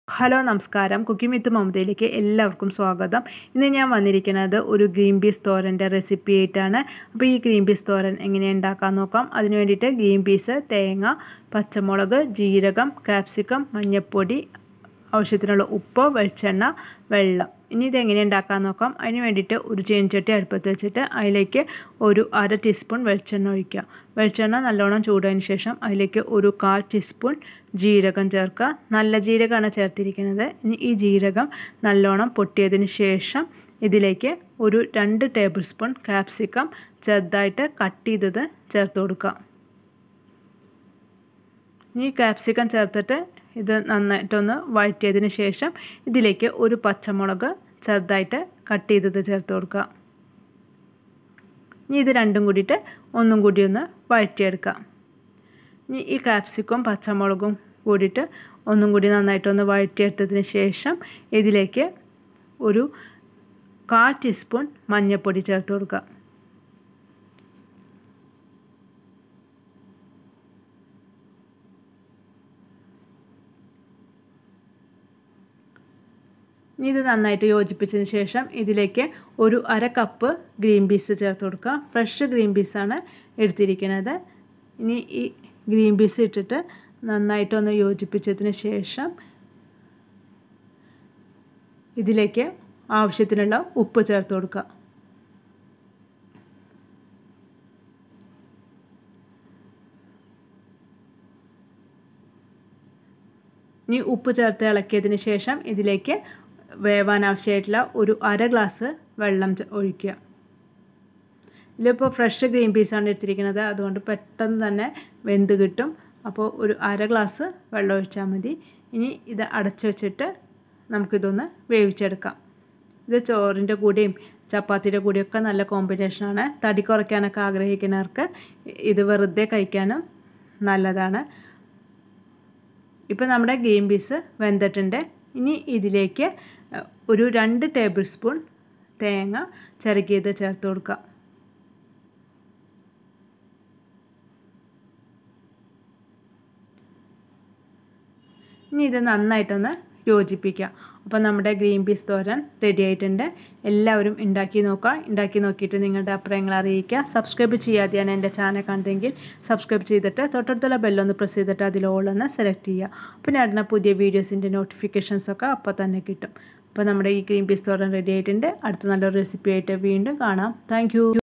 hello നമസ്കാരം cooking വിത്ത് മമതയിലേക്ക് എല്ലാവർക്കും സ്വാഗതം ഇന്ന് ഞാൻ വന്നിരിക്കുന്നത് ഒരു ഗ്രീൻ പീസ് തോരൻ്റെ റെസിപ്പി ആയിട്ടാണ് അപ്പോൾ ഈ ഗ്രീൻ പീസ് തോരൻ എങ്ങനെ ഉണ്ടാക്കാൻ നോക്കാം അതിന് വേണ്ടിയിട്ട് ഗ്രീൻ പീസ് തേങ്ങ പച്ചമുളക് ജീരകം കാപ്സിക്കം മഞ്ഞൾപ്പൊടി ആവശ്യത്തിനുള്ള ഉപ്പ് വെളിച്ചെണ്ണ വെള്ളം ഇനി ഇത് എങ്ങനെ ഉണ്ടാക്കാൻ നോക്കാം അതിന് വേണ്ടിയിട്ട് ഒരു ചീനച്ചട്ടി അടുപ്പത്ത് വെച്ചിട്ട് അതിലേക്ക് ഒരു അര ടീസ്പൂൺ വെളിച്ചെണ്ണ ഒഴിക്കുക വെളിച്ചെണ്ണ നല്ലോണം ചൂടായതിന് ശേഷം അതിലേക്ക് ഒരു കാൽ ടീസ്പൂൺ ജീരകം ചേർക്കുക നല്ല ജീരകമാണ് ചേർത്തിരിക്കുന്നത് ഇനി ഈ ജീരകം നല്ലോണം പൊട്ടിയതിന് ശേഷം ഇതിലേക്ക് ഒരു രണ്ട് ടേബിൾ സ്പൂൺ കാപ്സിക്കം ചെറുതായിട്ട് കട്ട് ചെയ്തത് ചേർത്ത് കൊടുക്കുക ഇനി കാപ്സിക്കം ചേർത്തിട്ട് ഇത് നന്നായിട്ടൊന്ന് വഴറ്റിയതിന് ശേഷം ഇതിലേക്ക് ഒരു പച്ചമുളക് ചെറുതായിട്ട് കട്ട് ചെയ്തത് ചേർത്ത് കൊടുക്കുക ഇനി ഇത് രണ്ടും കൂടിയിട്ട് ഒന്നും കൂടി ഒന്ന് വഴറ്റിയെടുക്കുക ഇനി ഈ കാപ്സിക്കും പച്ചമുളകും കൂടിയിട്ട് ഒന്നും കൂടി നന്നായിട്ടൊന്ന് വഴറ്റിയെടുത്തതിന് ശേഷം ഇതിലേക്ക് ഒരു കാൽ ടീസ്പൂൺ മഞ്ഞൾപ്പൊടി ചേർത്ത് കൊടുക്കുക ഇനി ഇത് നന്നായിട്ട് യോജിപ്പിച്ചതിന് ശേഷം ഇതിലേക്ക് ഒരു അര കപ്പ് ഗ്രീൻ പീസ് ചേർത്ത് കൊടുക്കുക ഫ്രഷ് ഗ്രീൻ പീസാണ് എടുത്തിരിക്കുന്നത് ഇനി ഈ ഗ്രീൻ പീസ് ഇട്ടിട്ട് നന്നായിട്ടൊന്ന് യോജിപ്പിച്ചതിന് ശേഷം ഇതിലേക്ക് ആവശ്യത്തിനുള്ള ഉപ്പ് ചേർത്ത് കൊടുക്കുക ഇനി ഉപ്പ് ചേർത്ത് ഇളക്കിയതിന് ശേഷം ഇതിലേക്ക് വേവാൻ ആവശ്യമായിട്ടുള്ള ഒരു അര ഗ്ലാസ് വെള്ളം ഒഴിക്കുക ഇതിലിപ്പോൾ ഫ്രഷ് ഗ്രീൻ പീസാണ് എടുത്തിരിക്കുന്നത് അതുകൊണ്ട് പെട്ടെന്ന് തന്നെ വെന്ത് കിട്ടും അപ്പോൾ ഒരു അര ഗ്ലാസ് വെള്ളം ഒഴിച്ചാൽ മതി ഇനി ഇത് അടച്ചു വെച്ചിട്ട് നമുക്കിതൊന്ന് വേവിച്ചെടുക്കാം ഇത് ചോറിൻ്റെ കൂടെയും ചപ്പാത്തിയുടെ കൂടെയൊക്കെ നല്ല കോമ്പിനേഷനാണ് തടി കുറയ്ക്കാനൊക്കെ ആഗ്രഹിക്കുന്നവർക്ക് ഇത് വെറുതെ കഴിക്കാനും നല്ലതാണ് ഇപ്പോൾ നമ്മുടെ ഗ്രീൻ പീസ് വെന്തിട്ടുണ്ട് ഇനി ഇതിലേക്ക് ഒരു രണ്ട് ടേബിൾ സ്പൂൺ തേങ്ങ ചിരകിയത് ചേർത്ത് കൊടുക്കുക ഇനി ഇത് നന്നായിട്ടൊന്ന് യോജിപ്പിക്കുക അപ്പോൾ നമ്മുടെ ഗ്രീൻ പീസ് തോരൻ റെഡി ആയിട്ടുണ്ട് എല്ലാവരും ഉണ്ടാക്കി നോക്കുക ഉണ്ടാക്കി നോക്കിയിട്ട് നിങ്ങളുടെ അഭിപ്രായങ്ങൾ അറിയിക്കുക സബ്സ്ക്രൈബ് ചെയ്യാതെയാണ് എൻ്റെ ചാനൽ കാണുന്നതെങ്കിൽ സബ്സ്ക്രൈബ് ചെയ്തിട്ട് തൊട്ടടുത്തുള്ള ബെല്ലൊന്ന് പ്രസ് ചെയ്തിട്ട് അതിൽ ഓളൊന്ന് സെലക്ട് ചെയ്യുക പിന്നെ അടുന്ന പുതിയ വീഡിയോസിൻ്റെ നോട്ടിഫിക്കേഷൻസൊക്കെ അപ്പോൾ തന്നെ കിട്ടും അപ്പോൾ നമ്മുടെ ഈ ഗ്രീൻ പീസ് തോരൻ റെഡി ആയിട്ടുണ്ട് അടുത്ത നല്ലൊരു റെസിപ്പി ആയിട്ട് വീണ്ടും കാണാം താങ്ക്